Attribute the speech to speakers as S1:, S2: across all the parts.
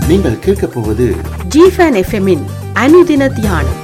S1: நீங்கள் கேட்கப் போவது
S2: ஜிஃபன் எஃப்எம்மின் அனுதின தியானம்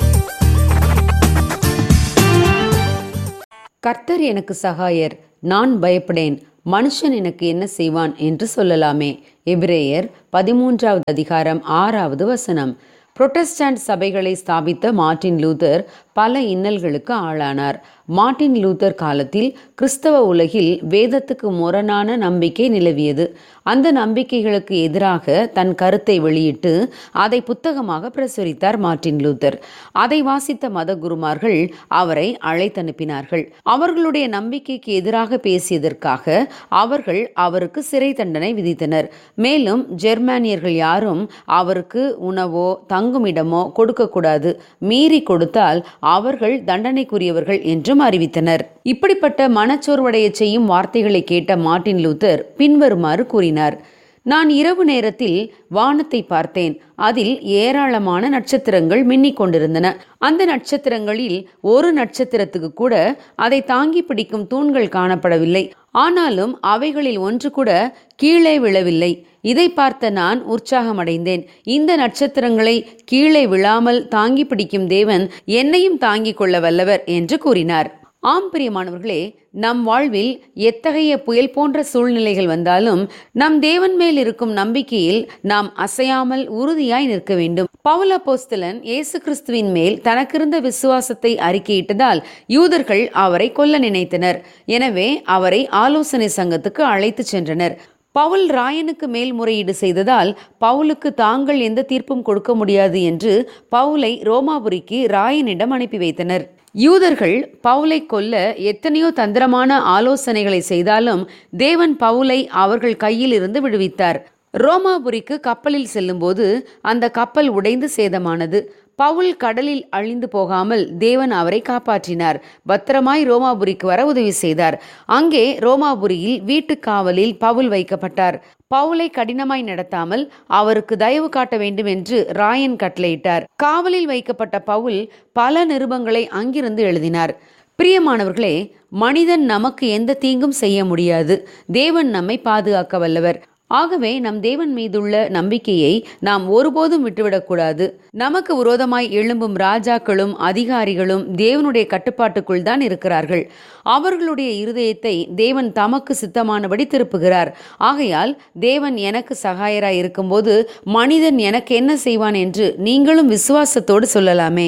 S3: கர்த்தர் எனக்கு சகாயர் நான் பயப்படேன் மனுஷன் எனக்கு என்ன செய்வான் என்று சொல்லலாமே எபிரேயர் பதிமூன்றாவது அதிகாரம் ஆறாவது வசனம் புரொட்டஸ்டன்ட் சபைகளை ஸ்தாபித்த மார்ட்டின் லூதர் பல இன்னல்களுக்கு ஆளானார் மார்ட்டின் லூதர் காலத்தில் கிறிஸ்தவ உலகில் வேதத்துக்கு முரணான நம்பிக்கை நிலவியது அந்த நம்பிக்கைகளுக்கு எதிராக தன் கருத்தை வெளியிட்டு அதை புத்தகமாக பிரசுரித்தார் மார்ட்டின் லூதர் அதை வாசித்த மத குருமார்கள் அவரை அழைத்தனுப்பினார்கள் அவர்களுடைய நம்பிக்கைக்கு எதிராக பேசியதற்காக அவர்கள் அவருக்கு சிறை தண்டனை விதித்தனர் மேலும் ஜெர்மானியர்கள் யாரும் அவருக்கு உணவோ தங்குமிடமோ கொடுக்கக்கூடாது மீறி கொடுத்தால் அவர்கள் தண்டனைக்குரியவர்கள் என்றும் அறிவித்தனர் இப்படிப்பட்ட மனச்சோர்வடைய செய்யும் வார்த்தைகளை கேட்ட மார்ட்டின் லூத்தர் பின்வருமாறு கூறினார் நான் இரவு நேரத்தில் வானத்தை பார்த்தேன் அதில் ஏராளமான நட்சத்திரங்கள் மின்னிக் கொண்டிருந்தன அந்த நட்சத்திரங்களில் ஒரு நட்சத்திரத்துக்கு கூட அதை தாங்கி பிடிக்கும் தூண்கள் காணப்படவில்லை ஆனாலும் அவைகளில் ஒன்று கூட கீழே விழவில்லை இதை பார்த்த நான் உற்சாகமடைந்தேன் இந்த நட்சத்திரங்களை கீழே விழாமல் தாங்கி பிடிக்கும் தேவன் என்னையும் தாங்கிக் கொள்ள வல்லவர் என்று கூறினார் ஆம் பிரியமானவர்களே நம் வாழ்வில் எத்தகைய புயல் போன்ற சூழ்நிலைகள் வந்தாலும் நம் தேவன் மேல் இருக்கும் நம்பிக்கையில் நாம் அசையாமல் உறுதியாய் நிற்க வேண்டும் பவுல போஸ்தலன் இயேசு கிறிஸ்துவின் மேல் தனக்கிருந்த விசுவாசத்தை அறிக்கையிட்டதால் யூதர்கள் அவரை கொல்ல நினைத்தனர் எனவே அவரை ஆலோசனை சங்கத்துக்கு அழைத்து சென்றனர் பவுல் ராயனுக்கு மேல்முறையீடு செய்ததால் பவுலுக்கு தாங்கள் எந்த தீர்ப்பும் கொடுக்க முடியாது என்று பவுலை ரோமாபுரிக்கு ராயனிடம் அனுப்பி வைத்தனர் யூதர்கள் பவுலை கொல்ல எத்தனையோ தந்திரமான ஆலோசனைகளை செய்தாலும் தேவன் பவுலை அவர்கள் கையில் இருந்து விடுவித்தார் ரோமாபுரிக்கு கப்பலில் செல்லும்போது அந்த கப்பல் உடைந்து சேதமானது பவுல் கடலில் அழிந்து போகாமல் தேவன் அவரை காப்பாற்றினார் பத்திரமாய் ரோமாபுரிக்கு வர உதவி செய்தார் அங்கே ரோமாபுரியில் வீட்டு காவலில் பவுல் வைக்கப்பட்டார் பவுலை கடினமாய் நடத்தாமல் அவருக்கு தயவு காட்ட வேண்டும் என்று ராயன் கட்டளையிட்டார் காவலில் வைக்கப்பட்ட பவுல் பல நிருபங்களை அங்கிருந்து எழுதினார் பிரியமானவர்களே மனிதன் நமக்கு எந்த தீங்கும் செய்ய முடியாது தேவன் நம்மை பாதுகாக்க வல்லவர் ஆகவே நம் தேவன் மீதுள்ள நம்பிக்கையை நாம் ஒருபோதும் விட்டுவிடக்கூடாது நமக்கு விரோதமாய் எழும்பும் ராஜாக்களும் அதிகாரிகளும் தேவனுடைய கட்டுப்பாட்டுக்குள் தான் இருக்கிறார்கள் அவர்களுடைய இருதயத்தை தேவன் தமக்கு சித்தமானபடி திருப்புகிறார் ஆகையால் தேவன் எனக்கு சகாயராய் இருக்கும்போது மனிதன் எனக்கு என்ன செய்வான் என்று நீங்களும் விசுவாசத்தோடு சொல்லலாமே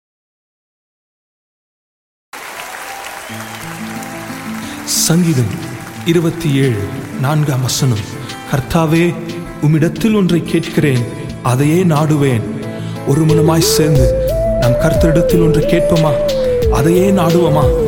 S4: சங்கீதம் இருபத்தி ஏழு நான்காம் வசனம் கர்த்தாவே உம்மிடத்தில் ஒன்றை கேட்கிறேன் அதையே நாடுவேன் ஒரு மனமாய் சேர்ந்து நம் கர்த்தரிடத்தில் ஒன்றை கேட்போமா அதையே நாடுவோமா